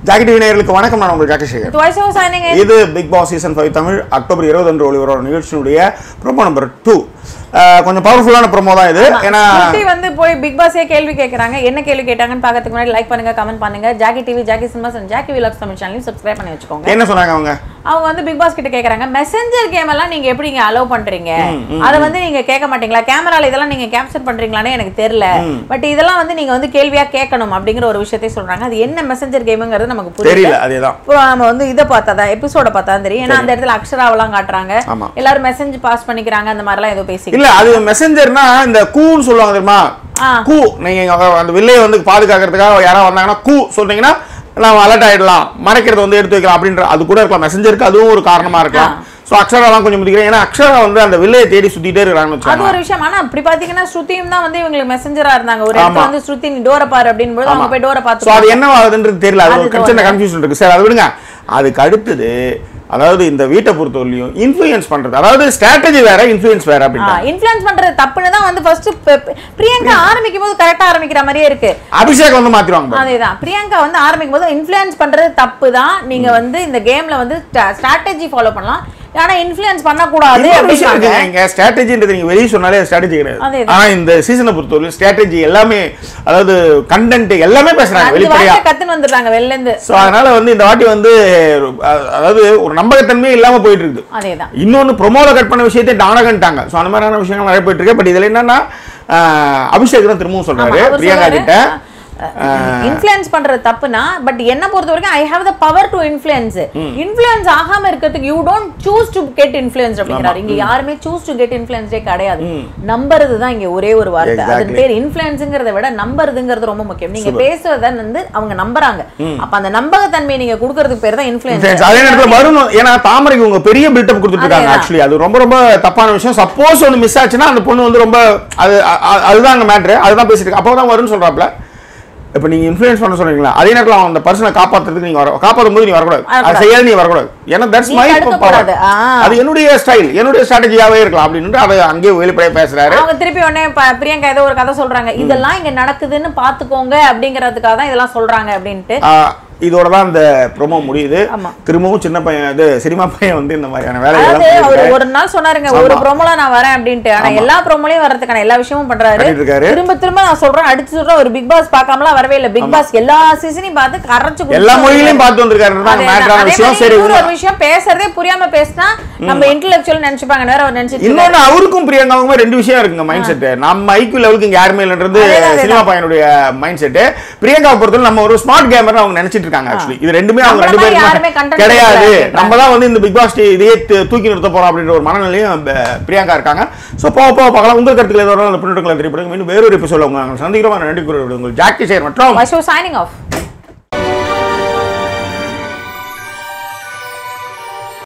Jackie TV நேயர்களுக்கு வணக்கம் நான் உங்கள் Jackie Sekar Twice over signing in. இது Bigg Boss season five Tamil October இருபது அன்று ஒளிவர நிகழ்ச்சியினுடைய ப்ரோமோ நம்பர் டூ கொஞ்சம் பவர்ஃபுல்லான ப்ரோமோ தான் இது ஏன்னா ஸ்ருதி வந்து போய் பிக் பாஸே கேள்வி கேக்குறாங்க என்ன கேள்வி கேட்டாங்கன்னு பார்க்கறதுக்கு முன்னாடி லைக் பண்ணுங்க கமெண்ட் பண்ணுங்க Jackie TV Jackie cinemas and Jackie vlogs Tamil சேனலையும் சப்ஸ்கிரைப் பண்ணி வச்சுக்கோங்க என்ன சொன்னாங்க அவங்க அவங்க வந்து பிக் பாஸ் கிட்ட கேக்குறாங்க மெசஞ்சர் கேம் எல்லாம் நீங்க எப்படிங்க அலோவ் பண்றீங்க அத வந்து நீங்க கேட்க மாட்டீங்களா கேமரால இதெல்லாம் நீங்க கேப்சர் பண்றீங்களான்னு எனக்கு தெரியல பட் இதெல்லாம் வந்து நீங்க வந்து கேள்வியா கேட்கணும் அப்படிங்கிற ஒரு விஷயத்தை சொல்றாங்க அது என்ன மெசஞ்சர் கேம்ங்கிறது நமக்கு புரியல தெரியல அதேதான் இப்போ நம்ம வந்து இதை பார்த்தா தான் எபிசோட பார்த்தா தான் தெரியும் ஏன்னா அந்த இடத்துல அக்ஷராவெல்லாம் காட்டுறாங்க ஆமா. எல்லாரும் மெசேஜ் பாஸ் பண்ணிக்கிறாங்க அந்த மாதிரிலாம் ஏதோ பேசி இல்ல அது மெசஞ்சர்னா இந்த கூன்னு சொல்லுவாங்க தெரியுமா ஆ. கூ நீங்க அந்த வில்லையை வந்து பாதுகாக்கிறதுக்காக யாராவது வந்தாங்கன்னா கூ சொன்னீங்கன்னா நம்ம அலர்ட் ஆயிடலாம் மறைக்கிறத வந்து எடுத்து வைக்கலாம் அப்படின்ற அது கூட இருக்கலாம் மெசஞ்சருக்கு அதுவும் ஒரு காரணமா இருக்கலாம் ஸோ அக்ஷராலாம் கொஞ்சம் முதிக்கிறேன் ஏன்னா அக்ஷரா வந்து அந்த வில்லையை தேடி சுத்திட்டே இருக்காங்கன்னு அது வச்சுக்கோங்க ஒரு விஷயம் ஆனா அப்படி பாத்தீங்கன்னா ஸ்ருதியும் தான் வந்து இவங்களுக்கு மெசஞ்சரா இருந்தாங்க ஒரு ஆமா. இடத்துல வந்து ஸ்ருதி நீ டோரை பாரு அப்படின்னு போது அவங்க போய் டோரை ஸோ பார்த்து அது என்ன ஆகுதுன்றது தெரியல அது அது ஒரு சின்ன கன்ஃபியூஷன் இருக்கு சார் அது விடுங்க அதுக்கு அடுத்தது அதாவது இந்த வீட்டை பொறுத்தவரையிலையும் இன்ஃப்ளூயன்ஸ் பண்றது அதாவது ஸ்ட்ராட்டஜி வேற இன்ஃப்ளூயன்ஸ் வேற அப்படின்னா இன்ஃப்ளூயன்ஸ் பண்றது தப்புன்னு தான் வந்து ஃபர்ஸ்ட் பிரியங்கா ஆரம்பிக்கும் போது கரெக்டா ஆரம்பிக்கிற மாதிரியே இருக்கு அபிஷேக் வந்து மாத்திருவாங்க பாருங்க. அதேதான் பிரியங்கா வந்து ஆரம்பிக்கும் போது இன்ஃப்ளூயன்ஸ் பண்றது தப்பு தான் நீங்க வந்து இந்த கேம்ல வந்து ஸ்ட்ராட்டஜி ஃபாலோ பண்ணலாம் ஆனா இன்ஃப்ளூயன்ஸ் பண்ணக்கூடாது இன்னொரு விஷயம் அப்படின்னாங்க இருக்குங்க, இங்க ஸ்ட்ராட்டஜின்றது நீங்க வெளியே சொன்னாலே ஸ்ட்ராட்டஜி கிடையாது அதேதான். ஆனா இந்த சீசனை பொறுத்தவரையும் ஸ்ட்ராட்டஜி எல்லாமே அதாவது கண்டென்ட் எல்லாமே பேசுறாங்க அந்த வெளிப்படையா வார்த்தை கத்துன்னு வந்துடுறாங்க வெளில இருந்து ஸோ அதனால வந்து இந்த வாட்டி வந்து அஹ், அதாவது ஒரு நம்பகத்தன்மையே இல்லாம போயிட்டு இருக்குது அதேதான் இன்னொன்னு ப்ரொமோல கட் பண்ண விஷயத்தை டானகன்ட்டாங்க ஸோ அந்த மாதிரியான விஷயங்கள் நிறைய போயிட்டு இருக்கு பட் இதுல என்னன்னா அஹ், அபிஷேக் தான் திரும்பவும் சொல்றாரு ஆமா, அவர் பிரியங்கா சொல்றாரு, கிட்ட இன்ஃப்ளூயன்ஸ் பண்றது தப்புனா பட் என்ன பொறுத்த வரைக்கும் I have the power to influence influence ஆகாம இருக்கிறதுக்கு you don't choose to get influence அப்படிங்கிறாரு இங்க யாருமே சூஸ் டு கெட் இன்ஃப்ளூயன்ஸே கிடையாது நம்புறது தான் இங்க ஒரே ஒரு வார்த்தை அது Exactly. பேர் இன்ஃப்ளூயன்ஸ்ங்கிறத விட நம்புறதுங்கிறது ரொம்ப முக்கியம் நீங்க பேசுறத வந்து அவங்க நம்புறாங்க அப்ப அந்த நம்பகத்தன்மையை நீங்க கொடுக்கறதுக்கு பேர் தான் இன்ஃப்ளூயன்ஸ் அதே நேரத்தில் வரணும் ஏன்னா தாமரைக்கு உங்க பெரிய பில்டப் கொடுத்துட்டு இருக்காங்க அதேதான். ஆக்சுவலி அது ரொம்ப ரொம்ப தப்பான விஷயம் சப்போஸ் ஒன்று மிஸ் ஆச்சுன்னா அந்த பொண்ணு வந்து ரொம்ப அது அ- அ- அதுதான் அங்கே மேட்ரு அதுதான் பேசிட்டு இருக்கு அப்போ தான் வரும்னு சொல்றாப்ல இப்போ நீங்க இன்ஃப்ளூயன்ஸ் பண்ண சொல்றீங்களா அதே நேரத்தில் அவன் அந்த பர்சனை காப்பாத்துறதுக்கு நீங்க வர காப்பாற்றும் போது நீ வரக்கூடாது அது வரக்கூடாது. செய்யாது நீ வரக்கூடாது ஏன்னா தட்ஸ் நீ மை தடுக்கக்கூடாது. ஆ. அது என்னுடைய ஸ்டைல் என்னுடைய ஸ்ட்ராட்டஜியாவே இருக்கலாம் அப்படின்னு அதை அங்கேயே வெளிப்படையா பேசுறாரு அவங்க திருப்பி உடனே ப- பிரியங்கா ஏதோ ஒரு கதை சொல்றாங்க இதெல்லாம் இங்க நடக்குதுன்னு பாத்துக்கோங்க அப்படிங்கறதுக்காக தான் இதெல்லாம் சொல்றாங்க அப்படின்ட்டு ஆஹ் இதோட தான் இந்த ப்ரோமோ முடியுது ஆமா. திரும்பவும் சின்ன பையன் இது சினிமா பையன் வந்து இந்த மாதிரியான அதாவது வேலையெல்லாம் அவர் பண்ணிட்டு ஒரு நாள் சொன்னாருங்க ஒரு ப்ரோமோல நான் வரேன் அப்படின்ட்டு ஆனா எல்லா ப்ரோமோலயும் வர்றதுக்கான எல்லா விஷயமும் பண்றாரு பண்ணிட்டு இருக்காரு. திரும்ப திரும்ப நான் சொல்றேன் அடிச்சு சொல்றேன் ஒரு பிக் பாஸ் பார்க்காமலாம் வரவே இல்ல பிக் பாஸ் எல்லா சீசனையும் பார்த்து கரைச்சு குடிச்சு எல்லா மொழியிலையும் பார்த்து வந்திருக்காரு தான் அதே மேட்டரான அதே விஷயம் மாதிரி சரி இன்னொரு விடுங்க. ஒரு விஷயம் பேசுறதே புரியாம பேசினா நம்ம இன்டெலெக்சுவல் நினைச்சுப்பாங்க வேற அவர் நினைச்சிட்டு இருக்காரு. இன்னொன்னு அவருக்கும் பிரியங்காவுக்குமே ரெண்டு விஷயம் இருக்குங்க மைண்ட் செட் நம்ம ஐக்யூ லெவலுக்கு இங்க யாருமே இல்லைன்றது அதேதான், அதேதான். சினிமா பையனுடைய மைண்ட் செட் பிரியங்கா பொறுத்தவரை நம்ம ஒரு ஸ்மார்ட் கேமர் அவங்க நினைச்சிட்டு இருக்காங்க ஆக்சுவலி இது ரெண்டுமே அவங்க நம்மள ரெண்டு மாதிரி யாருமே பேரும் content கிடையாது creator நம்ம தான் வந்து இந்த பிக் பாஸ் இதையே தூ- தூக்கி நிறுத்த போறோம் அப்படின்ற ஒரு மனநிலையும் ப- பிரியங்கா இருக்காங்க சோ போக போக பார்க்கலாம் உங்க கருத்துக்கள் ஏதோ அந்த பின்னோட்டங்களை தெரியப்படுங்க இன்னும் வேறொரு எபிசோட உங்க நாங்கள் சந்திக்கிறோம் நன்றி கூறுவது உங்கள் ஜாக்கி சேர் மற்றும் Vasu signing off